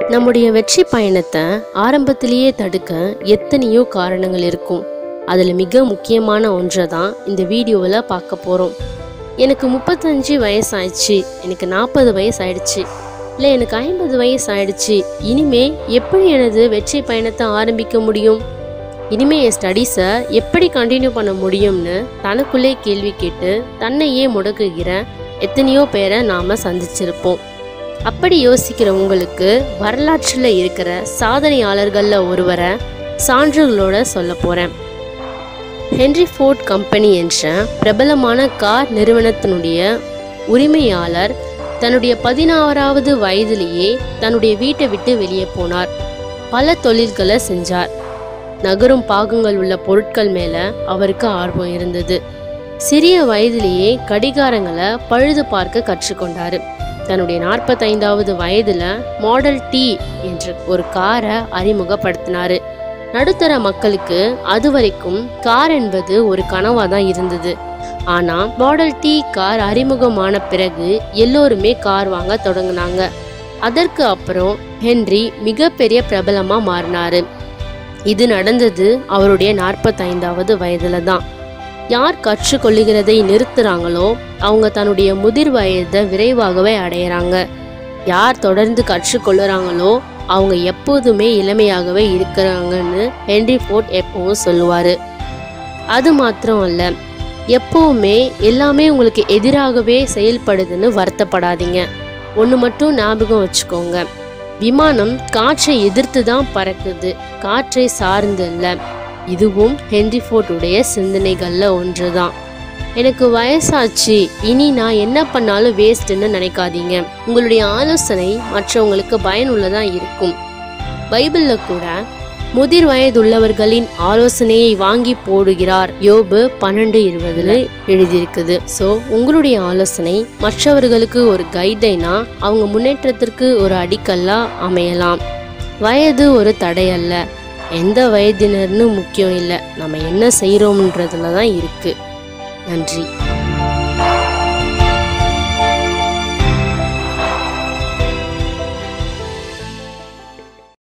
நம்முடைய வெற்றி பயணத்தை ஆரம்பத்திலேயே தடுக்க எத்தனையோ காரணங்கள் இருக்கும் அதில் மிக முக்கியமான ஒன்றை தான் இந்த வீடியோவில் பார்க்க போகிறோம் எனக்கு முப்பத்தஞ்சு வயசு ஆயிடுச்சு எனக்கு நாற்பது வயசு ஆயிடுச்சு இல்லை எனக்கு ஐம்பது வயசு ஆயிடுச்சு இனிமே எப்படி எனது வெற்றி பயணத்தை ஆரம்பிக்க முடியும் இனிமே என் ஸ்டடீஸை எப்படி கண்டினியூ பண்ண முடியும்னு தனக்குள்ளே கேள்வி கேட்டு தன்னையே முடக்குகிற எத்தனையோ பேரை நாம் சந்திச்சிருப்போம் அப்படி யோசிக்கிற உங்களுக்கு வரலாற்றில் இருக்கிற சாதனையாளர்களில் ஒருவரை சான்றுகளோட சொல்ல போகிறேன் ஹென்ரி ஃபோர்ட் கம்பெனி என்ற பிரபலமான கார் நிறுவனத்தினுடைய உரிமையாளர் தன்னுடைய பதினாறாவது வயதிலேயே தன்னுடைய வீட்டை விட்டு வெளியே போனார் பல தொழில்களை செஞ்சார் நகரும் பாகங்கள் உள்ள பொருட்கள் மேலே அவருக்கு ஆர்வம் இருந்தது சிறிய வயதிலேயே கடிகாரங்களை பழுது பார்க்க கற்றுக்கொண்டாரு தன்னுடைய நாற்பத்தைந்தாவது வயதுல மாடல் டி என்ற ஒரு காரை அறிமுகப்படுத்தினாரு நடுத்தர மக்களுக்கு அது வரைக்கும் கார் என்பது ஒரு கனவா தான் இருந்தது ஆனா மாடல் டி கார் அறிமுகமான பிறகு எல்லோருமே கார் வாங்க தொடங்கினாங்க அதற்கு அப்புறம் ஹென்றி மிகப்பெரிய பிரபலமா மாறினாரு இது நடந்தது அவருடைய நாற்பத்தைந்தாவது வயதுல தான் யார் கற்றுக்கொள்ளுகிறதை நிறுத்துறாங்களோ அவங்க தன்னுடைய முதிர் வயதை விரைவாகவே அடையிறாங்க யார் தொடர்ந்து கற்றுக்கொள்ளுறாங்களோ அவங்க எப்போதுமே இளமையாகவே இருக்கிறாங்கன்னு ஹென்ரி ஃபோர்ட் எப்பவும் சொல்லுவார் அது மாத்திரம் அல்ல எப்பவுமே எல்லாமே உங்களுக்கு எதிராகவே செயல்படுதுன்னு வருத்தப்படாதீங்க ஒன்று மட்டும் ஞாபகம் வச்சுக்கோங்க விமானம் காற்றை எதிர்த்து தான் பறக்குது காற்றை சார்ந்து இல்லை இதுவும் ஹென்ரி ஃபோர்டுடைய சிந்தனைகளில் ஒன்று தான் எனக்கு வயசாச்சு இனி நான் என்ன பண்ணாலும் வேஸ்ட்டுன்னு நினைக்காதீங்க உங்களுடைய ஆலோசனை மற்றவங்களுக்கு பயனுள்ளதாக இருக்கும் பைபிளில் கூட முதிர் வயதுள்ளவர்களின் ஆலோசனையை வாங்கி போடுகிறார் யோபு பன்னெண்டு இருபதுல எழுதியிருக்குது ஸோ உங்களுடைய ஆலோசனை மற்றவர்களுக்கு ஒரு கைடைனா அவங்க முன்னேற்றத்திற்கு ஒரு அடிக்கல்லா அமையலாம் வயது ஒரு தடையல்ல எந்த வயதினர்னு முக்கியம் இல்லை நம்ம என்ன செய்கிறோம்ன்றதுல தான் இருக்குது நன்றி